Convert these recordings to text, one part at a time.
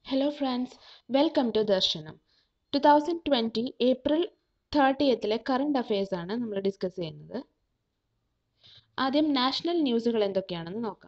hello friends welcome to Darshanam two thousand twenty April തേർട്ടിയത്തിലെ current affairs ആണ് നമ്മൾ discuss ചെയ്യുന്നത് ആദ്യം നാഷണൽ ന്യൂസുകൾ എന്തൊക്കെയാണെന്ന് നോക്കാം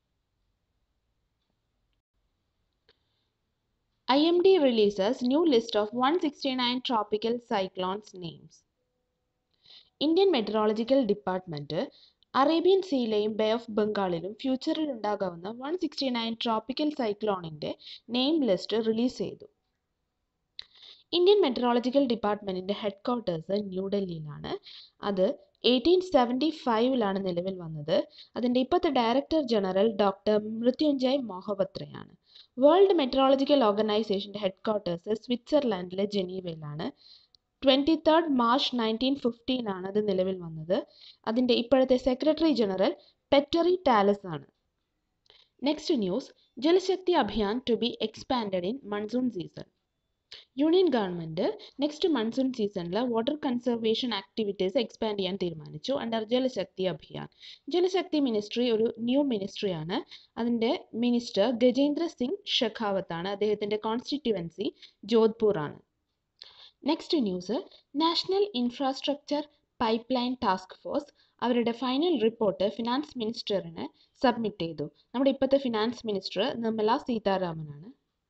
I M D releases new list of one sixty nine tropical cyclones names Indian meteorological department Arabian സീയിലെയും bay of ബംഗാളിലും ഫ്യൂച്ചറിൽ ഉണ്ടാകാവുന്ന വൺ സിക്സ്റ്റി നയൻ ട്രോപ്പിക്കൽ സൈക്ലോണിൻ്റെ നെയിം ലിസ്റ്റ് റിലീസ് ചെയ്തു ഇന്ത്യൻ മെറ്ററോളജിക്കൽ ഡിപ്പാർട്ട്മെൻറ്റിൻ്റെ ഹെഡ് ക്വാർട്ടേഴ്സ് ന്യൂഡൽഹിയിലാണ് അത് എയ്റ്റീൻ സെവൻറ്റി ഫൈവിലാണ് നിലവിൽ വന്നത് അതിൻ്റെ ഇപ്പോഴത്തെ ഡയറക്ടർ ജനറൽ ഡോക്ടർ മൃത്യുഞ്ജയ് മൊഹബത്രയാണ് വേൾഡ് മെറ്ററോളജിക്കൽ ഓർഗനൈസേഷൻ്റെ ഹെഡ് ക്വാർട്ടേഴ്സ് സ്വിറ്റ്സർലാൻഡിലെ ജനീവയിലാണ് ട്വൻറ്റി തേർഡ് മാർച്ച് നയൻറ്റീൻ ഫിഫ്റ്റീനാണ് അത് നിലവിൽ വന്നത് അതിൻ്റെ ഇപ്പോഴത്തെ സെക്രട്ടറി ജനറൽ പെറ്ററി ടാലസ് ആണ് next news Jalshakti Abhiyan to be expanded in monsoon season union government next monsoon സീസണിൽ വാട്ടർ കൺസർവേഷൻ ആക്ടിവിറ്റീസ് എക്സ്പാൻഡ് ചെയ്യാൻ തീരുമാനിച്ചു അണ്ടർ ജലശക്തി അഭിയാൻ ജലശക്തി മിനിസ്ട്രി ഒരു ന്യൂ മിനിസ്ട്രിയാണ് അതിൻ്റെ മിനിസ്റ്റർ ഗജേന്ദ്ര സിംഗ് ഷെഖാവത്ത് ആണ് അദ്ദേഹത്തിൻ്റെ കോൺസ്റ്റിറ്റ്യുവൻസി ജോധ്പൂർ ആണ് next news national infrastructure pipe line task force അവരുടെ ഫൈനൽ റിപ്പോർട്ട് ഫിനാൻസ് മിനിസ്റ്ററിന് സബ്മിറ്റ് ചെയ്തു നമ്മുടെ ഇപ്പോഴത്തെ ഫിനാൻസ് മിനിസ്റ്റർ നിർമ്മല സീതാരാമനാണ്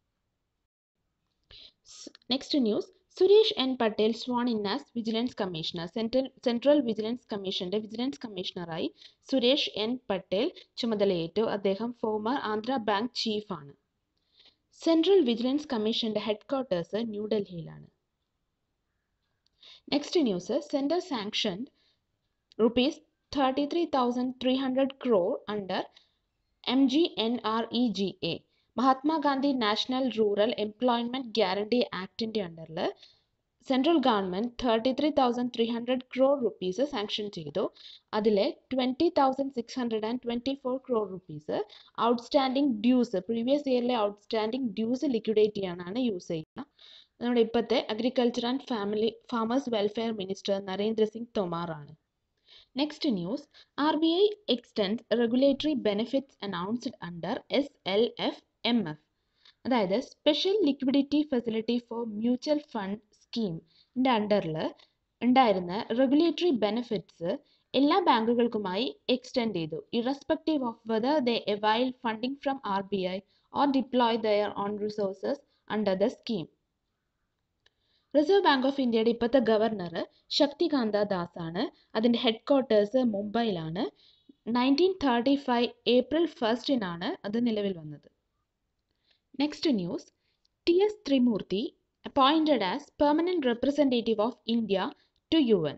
നെക്സ്റ്റ് ന്യൂസ് Suresh N Patel sworn in as vigilance commissioner central central vigilance കമ്മീഷന്റെ വിജിലൻസ് കമ്മീഷണറായി സുരേഷ് എൻ പട്ടേൽ ചുമതലയേറ്റു അദ്ദേഹം ഫോമർ ആന്ധ്ര ബാങ്ക് ചീഫാണ് സെൻട്രൽ വിജിലൻസ് കമ്മീഷന്റെ ഹെഡ് ക്വാർട്ടേഴ്സ് ന്യൂഡൽഹിയിലാണ് next news centre sanction rupees thirty three thousand three hundred crore under M G N R E G A Mahatma Gandhi national rural employment guarantee ആക്ടിൻ്റെ അണ്ടറിൽ central government thirty three thousand three hundred crore rupees sanction ചെയ്തു അതിലെ twenty thousand six hundred and twenty four crore rupees outstanding dues previous ഇയറിലെ outstanding dues liquidate ചെയ്യാനാണ് use ചെയ്യുക നമ്മുടെ ഇപ്പോഴത്തെ agriculture and family farmers welfare minister Narendra Singh തൊമാറാണ് next news R B I extends regulatory benefits announced under S L F M F അതായത് special liquidity facility for mutual fund സ്കീമിൻ്റെ അണ്ടറിൽ ഉണ്ടായിരുന്ന regulatory benefits എല്ലാ ബാങ്കുകൾക്കുമായി എക്സ്റ്റെൻഡ് ചെയ്തു irrespective of whether they avail funding from R B I or deploy their own resources under the scheme reserve bank of ഇന്ത്യയുടെ ഇപ്പോഴത്തെ governor Shaktikanta Das ആണ് അതിൻ്റെ ഹെഡ് ക്വാർട്ടേഴ്സ് മുംബൈയിലാണ് നയൻറ്റീൻ തേർട്ടി ഫൈവ് ഏപ്രിൽ ഫസ്റ്റിനാണ് അത് നിലവിൽ വന്നത് next news T S Tirumurti appointed as permanent representative of India to U N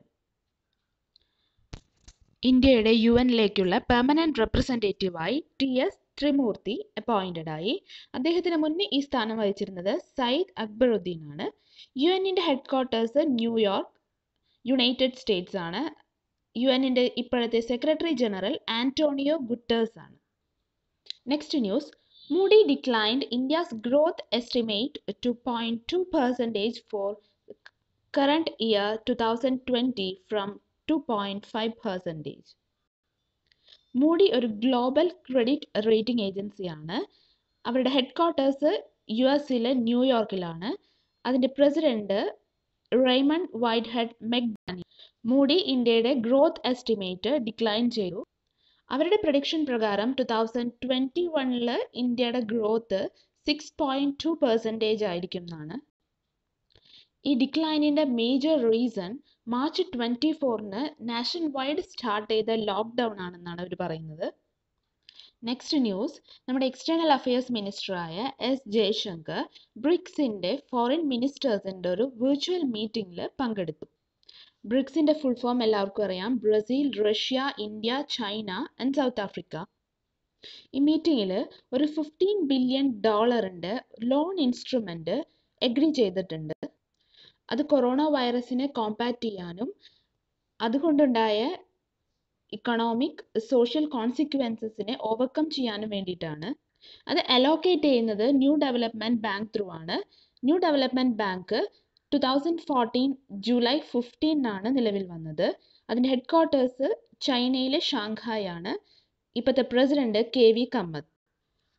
ഇന്ത്യയുടെ യു എന്നിലേക്കുള്ള പെർമനൻറ്റ് റെപ്രസെൻറ്റേറ്റീവായി ടി എസ് ത്രിമൂർത്തി അപ്പോയിൻറ്റഡ് ആയി അദ്ദേഹത്തിന് മുന്നേ ഈ സ്ഥാനം വഹിച്ചിരുന്നത് സയ്യിദ് അക്ബറുദ്ദീൻ ആണ് യു എന്നിൻ്റെ headquarters New York United States ആണ് യു എന്നിൻ്റെ ഇപ്പോഴത്തെ സെക്രട്ടറി ജനറൽ ആൻറ്റോണിയോ ഗുട്ടേഴ്സ് ആണ് next news Moody declined India's growth estimate to point two percentage for current year two thousand twenty from two point five percentage Moody ഒരു global credit rating ഏജൻസിയാണ് അവരുടെ headquarters U എസിലെ ന്യൂയോർക്കിലാണ് അതിൻ്റെ president Raymond White Head McDaniel Moody ഇന്ത്യയുടെ growth estimate decline ചെയ്തു അവരുടെ prediction പ്രകാരം ടു തൗസൻഡ് ട്വൻറ്റി വണ്ണിൽ ഇന്ത്യയുടെ growth six point two percentage ആയിരിക്കും എന്നാണ് ഈ ഡിക്ലൈനിൻ്റെ മേജർ റീസൺ മാർച്ച് ട്വൻറ്റി ഫോറിന് നാഷൻ വൈഡ് സ്റ്റാർട്ട് ചെയ്ത ലോക്ക്ഡൗൺ ആണെന്നാണ് അവർ പറയുന്നത് നെക്സ്റ്റ് ന്യൂസ് നമ്മുടെ എക്സ്റ്റേണൽ അഫയേഴ്സ് മിനിസ്റ്ററായ എസ് ജയശങ്കർ ബ്രിക്സിൻ്റെ ഫോറിൻ മിനിസ്റ്റേഴ്സിൻ്റെ ഒരു വിർച്വൽ മീറ്റിംഗിൽ പങ്കെടുത്തു ബ്രിക്സിൻ്റെ ഫുൾ ഫോം എല്ലാവർക്കും അറിയാം Brazil Russia India China and South Africa ഈ മീറ്റിങ്ങിൽ ഒരു ഫിഫ്റ്റീൻ ബില്യൺ ഡോളറിൻ്റെ ലോൺ ഇൻസ്ട്രുമെൻ്റ് എഗ്രി ചെയ്തിട്ടുണ്ട് അത് കൊറോണ വൈറസിനെ കോമ്പാറ്റ് ചെയ്യാനും അതുകൊണ്ടുണ്ടായ ഇക്കണോമിക് സോഷ്യൽ കോൺസിക്വൻസസിനെ ഓവർകം ചെയ്യാനും വേണ്ടിയിട്ടാണ് അത് അലോക്കേറ്റ് ചെയ്യുന്നത് ന്യൂ ഡെവലപ്മെൻറ്റ് ബാങ്ക് ത്രൂ ആണ് New Development Bank two thousand fourteen July ഫിഫ്റ്റീനാണ് നിലവിൽ വന്നത് അതിൻ്റെ ഹെഡ് ക്വാർട്ടേഴ്സ് ചൈനയിലെ ഷാങ്ഹായ് ആണ് ഇപ്പോഴത്തെ president K V Kamath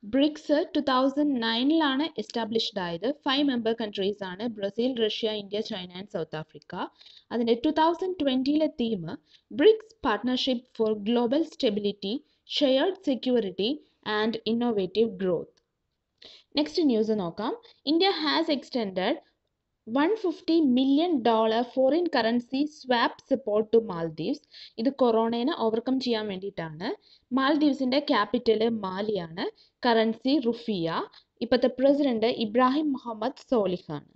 BRICS two thousand നയനിലാണ് എസ്റ്റാബ്ലിഷ്ഡ് ആയത് ഫൈവ് മെമ്പർ കൺട്രീസ് ആണ് Brazil Russia India China and South Africa അതിൻ്റെ ടു തൗസൻഡ് ട്വൻറ്റിയിലെ theme BRICS partnership for global stability shared security and innovative growth next news നോക്കാം India has extended one fifty million dollar foreign currency swap support to Maldives ഇത് കൊറോണയെ overcome ചെയ്യാൻ വേണ്ടിയിട്ടാണ് മാൽദീവ്സിൻ്റെ capital മാലിയാണ് currency rufiyaa ഇപ്പോഴത്തെ president Ibrahim Mohamed സോലിഹാണ്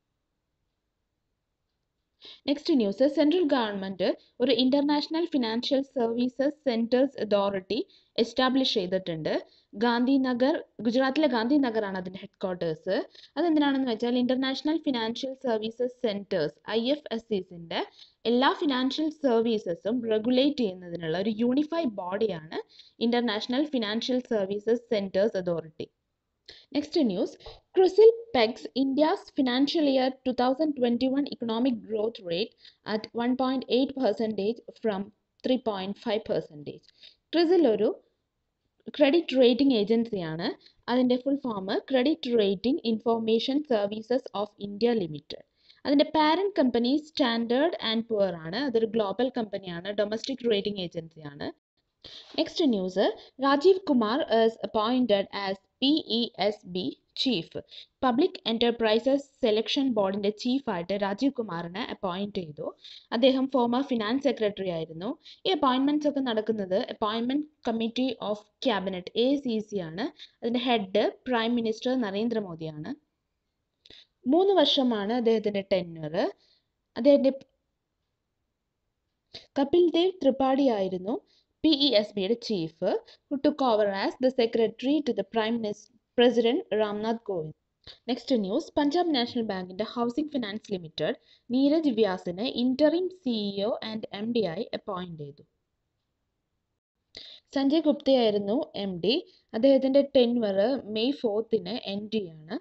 next news central government ഒരു international financial services centres authority establish ചെയ്തിട്ടുണ്ട് ഗാന്ധിനഗർ ഗുജറാത്തിലെ ഗാന്ധിനഗറാണ് അതിൻ്റെ ഹെഡ് ക്വാർട്ടേഴ്സ് അതെന്തിനാണെന്ന് വെച്ചാൽ international financial services centres I F S സിസിൻ്റെ എല്ലാ ഫിനാൻഷ്യൽ സർവീസസും റെഗുലേറ്റ് ചെയ്യുന്നതിനുള്ള ഒരു യൂണിഫൈ ബോഡിയാണ് international financial services centres authority next news CRISIL pegs India's financial year two thousand twenty one economic growth rate at one point eight percentage from three point five percentage CRISIL ഒരു credit rating ഏജൻസിയാണ് അതിൻ്റെ full form credit rating information services of India limited അതിൻ്റെ parent company Standard and Poor ആണ് അതൊരു global കമ്പനിയാണ് domestic rating ഏജൻസിയാണ് next news Rajiv Kumar is appointed as P E S B chief public enterprises selection ബോർഡിൻ്റെ ചീഫായിട്ട് രാജീവ് കുമാറിനെ അപ്പോയിൻറ്റ് ചെയ്തു അദ്ദേഹം ഫോമർ ഫിനാൻസ് സെക്രട്ടറി ആയിരുന്നു ഈ അപ്പോയിൻമെൻറ്റ്സ് ഒക്കെ നടക്കുന്നത് appointment committee of cabinet A C C ആണ് അതിൻ്റെ ഹെഡ് പ്രൈം മിനിസ്റ്റർ നരേന്ദ്രമോദിയാണ് മൂന്ന് വർഷമാണ് അദ്ദേഹത്തിൻ്റെ ടെന്യൂർ അദ്ദേഹത്തിൻ്റെ കപിൽ ദേവ് ത്രിപാഠി ആയിരുന്നു പി ഇ എസ് ബിയുടെ chief who took over as the secretary to the prime minister president Ramnath Kovind next news Punjab national ബാങ്കിന്റെ ഹൗസിംഗ് ഫിനാൻസ് ലിമിറ്റഡ് നീരജ് വ്യാസിനെ interim CEO and M D ആയി അപ്പോയിന്റ് ചെയ്തു സഞ്ജയ് ഗുപ്തയായിരുന്നു എം ഡി അദ്ദേഹത്തിന്റെ ടെൻവർ മെയ് ഫോർത്തിന് end ചെയ്യാണ്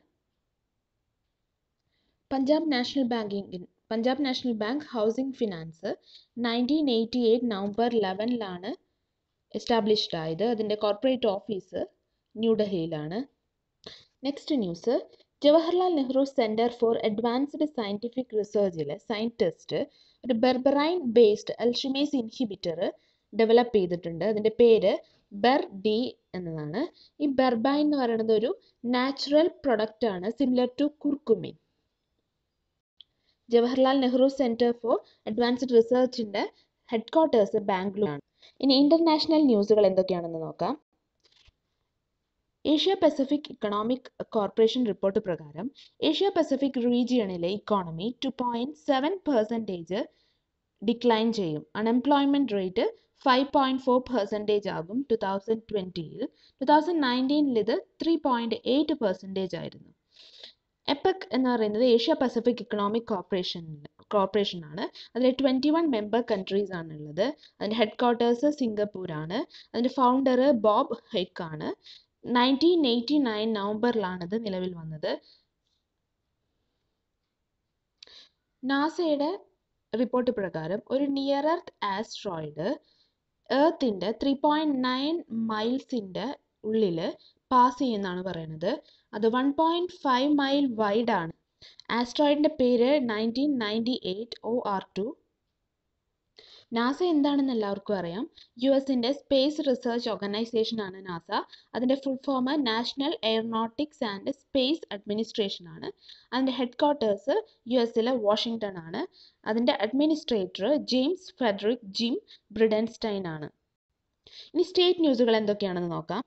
Punjab national banking Punjab national bank housing finance nineteen eighty eight November ലെവനിലാണ് established ആയത് അതിൻ്റെ കോർപ്പറേറ്റ് ഓഫീസ് ന്യൂഡൽഹിയിലാണ് next news Jawaharlal Nehru centre for advanced scientific റിസർച്ചിൽ സയൻറ്റിസ്റ്റ് ഒരു berberine based Alzheimer's inhibitor develop ചെയ്തിട്ടുണ്ട് അതിൻ്റെ പേര് ബെർ ഡി എന്നതാണ് ഈ ബെർബൈൻ എന്ന് പറയുന്നത് ഒരു നാച്ചുറൽ പ്രൊഡക്റ്റ് ആണ് similar to curcumin Jawaharlal Nehru centre for advanced റിസർച്ചിൻ്റെ ഹെഡ് ക്വാർട്ടേഴ്സ് ബാംഗ്ലൂരാണ് ഇനി ഇന്റർനാഷണൽ ന്യൂസുകൾ എന്തൊക്കെയാണെന്ന് നോക്കാം Asia Pacific economic corporation report പ്രകാരം ഏഷ്യ പസഫിക് റീജിയണിലെ economy two point seven percentage decline ചെയ്യും unemployment rate five point four percentage ആകും ടു തൗസൻഡ് ട്വൻറ്റിയിൽ ടു തൗസൻഡ് നയൻറ്റീനിൽ ഇത് ത്രീ പോയിൻറ്റ് എയ്റ്റ് പെർസെൻറ്റേജ് ആയിരുന്നു എപെക് എന്ന് പറയുന്നത് Asia Pacific economic corporation corporation ആണ് അതിൽ ട്വൻറ്റി വൺ മെമ്പർ കൺട്രീസ് ആണുള്ളത് അതിൻ്റെ ഹെഡ് ക്വാർട്ടേഴ്സ് സിംഗപ്പൂരാണ് അതിൻ്റെ ഫൗണ്ടർ ബോബ് ഹെക്ക് ആണ് നയൻറ്റീൻ എയ്റ്റി നയൻ നവംബറിലാണിത് നിലവിൽ വന്നത് നാസയുടെ റിപ്പോർട്ട് പ്രകാരം ഒരു നിയർ എർത്ത് ആസ്ട്രോയിഡ് എർത്തിൻ്റെ ത്രീ പോയിൻറ്റ് നയൻ മൈൽസിൻ്റെ ഉള്ളിൽ പാസ് ചെയ്യുന്നതാണ് പറയുന്നത് അത് one point five mile wide ആണ് ആസ്ട്രോയിഡിൻ്റെ പേര് nineteen ninety eight O R two NASA എന്താണെന്ന് എല്ലാവർക്കും അറിയാം യു എസിൻ്റെ സ്പേസ് റിസർച്ച് ഓർഗനൈസേഷൻ ആണ് നാസ അതിൻ്റെ full form national aeronautics and space administration ആണ് അതിൻ്റെ ഹെഡ് ക്വാർട്ടേഴ്സ് യു എസിലെ വാഷിങ്ടൺ ആണ് അതിൻ്റെ administrator James Frederick Jim Bridenstine ആണ് ഇനി സ്റ്റേറ്റ് ന്യൂസുകൾ എന്തൊക്കെയാണെന്ന് നോക്കാം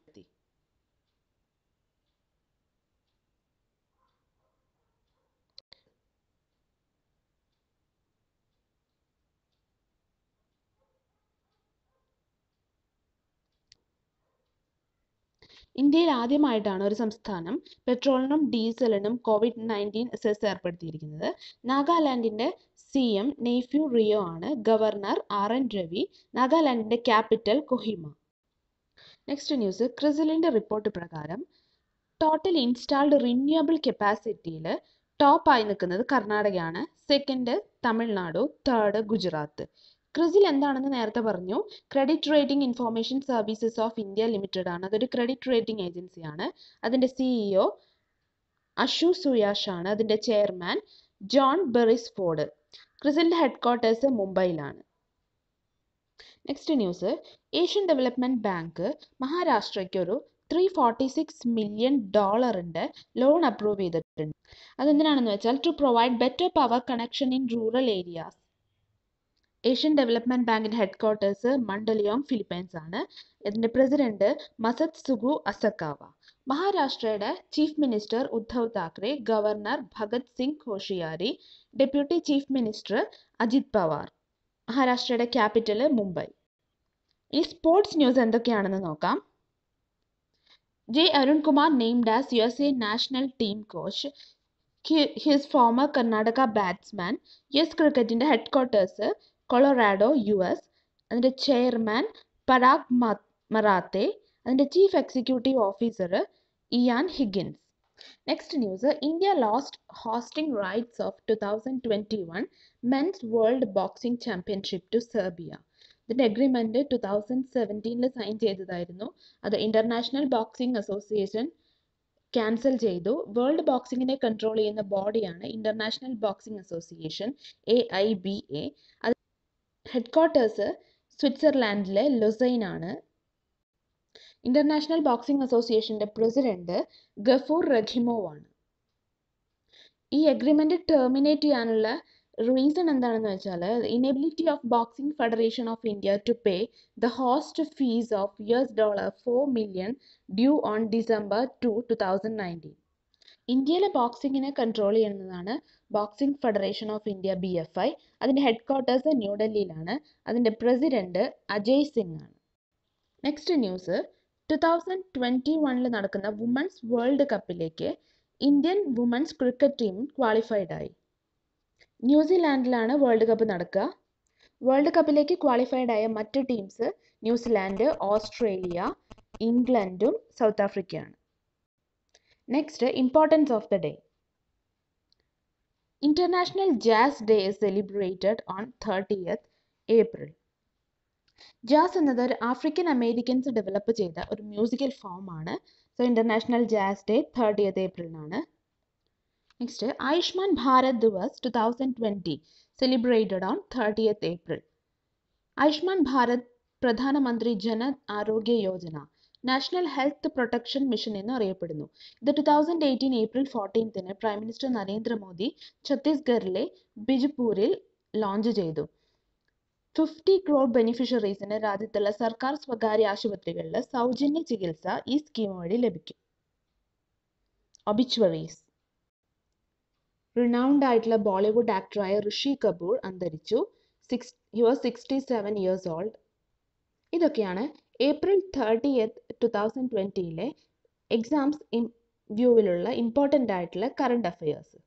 ഇന്ത്യയിൽ ആദ്യമായിട്ടാണ് ഒരു സംസ്ഥാനം പെട്രോളിനും ഡീസലിനും കോവിഡ് നയൻറ്റീൻ സെസ് ഏർപ്പെടുത്തിയിരിക്കുന്നത് നാഗാലാൻഡിൻ്റെ സി എം നെയ്ഫ്യൂ റിയോ ആണ് ഗവർണർ ആർ എൻ രവി നാഗാലാൻഡിൻ്റെ ക്യാപിറ്റൽ കൊഹിമ നെക്സ്റ്റ് ന്യൂസ് ക്രിസിലിൻ്റെ റിപ്പോർട്ട് പ്രകാരം ടോട്ടൽ ഇൻസ്റ്റാൾഡ് റിന്യൂവബിൾ കപ്പാസിറ്റിയിൽ ടോപ്പായി നിൽക്കുന്നത് കർണാടകയാണ് സെക്കൻഡ് തമിഴ്നാടു തേർഡ് ഗുജറാത്ത് ക്രിസിൽ എന്താണെന്ന് നേരത്തെ പറഞ്ഞു credit rating information services of India limited ആണ് അതൊരു ക്രെഡിറ്റ് റേറ്റിംഗ് ഏജൻസിയാണ് അതിൻ്റെ സിഇഒ അഷു സുയാഷ് ആണ് അതിൻ്റെ ചെയർമാൻ ജോൺ ബെറിസ് ഫോർഡ് ക്രിസിലിൻ്റെ ഹെഡ് ക്വാർട്ടേഴ്സ് മുംബൈയിലാണ് next news Asian development bank മഹാരാഷ്ട്രയ്ക്ക് ഒരു ത്രീ ഫോർട്ടി സിക്സ് മില്യൺ ഡോളറിൻ്റെ ലോൺ അപ്രൂവ് ചെയ്തിട്ടുണ്ട് അതെന്തിനാണെന്ന് വെച്ചാൽ to provide better power connection in rural areas Asian development ബാങ്കിൻ്റെ ഹെഡ് ക്വാർട്ടേഴ്സ് മണ്ഡലിയോങ് ഫിലിപ്പൈൻസ് ആണ് ഇതിൻ്റെ പ്രസിഡന്റ് മസത് സുഗു അസക്കാവ മഹാരാഷ്ട്രയുടെ chief minister Uddhav Thackeray governor Bhagat Singh Koshyari deputy chief minister Ajit Pawar മഹാരാഷ്ട്രയുടെ ക്യാപിറ്റൽ മുംബൈ ഈ സ്പോർട്സ് ന്യൂസ് എന്തൊക്കെയാണെന്ന് നോക്കാം J Arunkumar named as U S A national team coach he's former Karnataka batsman U S ക്രിക്കറ്റിൻ്റെ headquarters Colorado U S അതിൻ്റെ chairman Parag Marathe അതിൻ്റെ chief executive officer Ian Higgins next news India lost hosting rights of two thousand twenty one men's world boxing championship to Serbia ഇതിൻ്റെ agreement two thousand സെവൻറ്റീനിൽ sign ചെയ്തതായിരുന്നു അത് international boxing association cancel ചെയ്തു world ബോക്സിങ്ങിനെ control ചെയ്യുന്ന ബോഡിയാണ് international boxing association A I B A അത് head quarters സ്വിറ്റ്സർലാൻഡിലെ ലൊസൈൻ ആണ് ഇന്റർനാഷണൽ ബോക്സിംഗ് അസോസിയേഷന്റെ പ്രസിഡന്റ് ഗഫൂർ റഖിമോവ് ആണ് ഈ അഗ്രിമെന്റ് ടെർമിനേറ്റ് ചെയ്യാനുള്ള റീസൺ എന്താണെന്ന് വെച്ചാൽ inability of boxing federation of India to pay the host fees of U S dollar four million due on December two two thousand nineteen ഇന്ത്യയിലെ ബോക്സിങ്ങിനെ control ചെയ്യുന്നതാണ് boxing federation of India B F I അതിൻ്റെ head quarters ന്യൂഡൽഹിയിലാണ് അതിൻ്റെ president Ajay Singh ആണ് next news two thousand twenty വണ്ണിൽ നടക്കുന്ന women's world കപ്പിലേക്ക് Indian women's cricket team qualified ആയി ന്യൂസിലാൻഡിലാണ് വേൾഡ് കപ്പ് നടക്കുക വേൾഡ് കപ്പിലേക്ക് ക്വാളിഫൈഡ് ആയ മറ്റ് ടീംസ് ന്യൂസിലാൻഡ് ഓസ്ട്രേലിയ ഇംഗ്ലണ്ടും സൗത്ത് ആഫ്രിക്കയാണ് next importance of the day international jazz day is celebrated on thirtieth April jazz എന്നത് ഒരു ആഫ്രിക്കൻ അമേരിക്കൻസ് ഡെവലപ്പ് ചെയ്ത ഒരു മ്യൂസിക്കൽ ഫോം ആണ് so international jazz day thirtieth ഏപ്രിലിനാണ് next Ayushman Bharat Divas two thousand twenty celebrated on thirtieth April Ayushman Bharat Pradhan Mantri Jan Arogya Yojana national health protection mission എന്ന് അറിയപ്പെടുന്നു ഇത് two thousand eighteen April ഫോർട്ടീൻത്തിന് പ്രൈം മിനിസ്റ്റർ നരേന്ദ്രമോദി ഛത്തീസ്ഗറിലെ ബിജ്പൂരിൽ ലോഞ്ച് ചെയ്തു ഫിഫ്റ്റി ക്രോർ ബെനിഫിഷ്യറീസിന് രാജ്യത്തുള്ള സർക്കാർ സ്വകാര്യ ആശുപത്രികളിൽ സൗജന്യ ചികിത്സ ഈ സ്കീം വഴി ലഭിക്കും ഒബിച്വറീസ് റിനൗണ്ട് ആയിട്ടുള്ള ബോളിവുഡ് ആക്ടറായ ഋഷി കപൂർ അന്തരിച്ചു six he was sixty seven years old ഇതൊക്കെയാണ് ഏപ്രിൽ തേർട്ടിയത്ത് ടു തൗസൻഡ് ട്വൻറ്റിയിലെ എക്സാംസ് വ്യൂവിലുള്ള ഇമ്പോർട്ടൻ്റ് ആയിട്ടുള്ള കറണ്ട് അഫയേഴ്സ്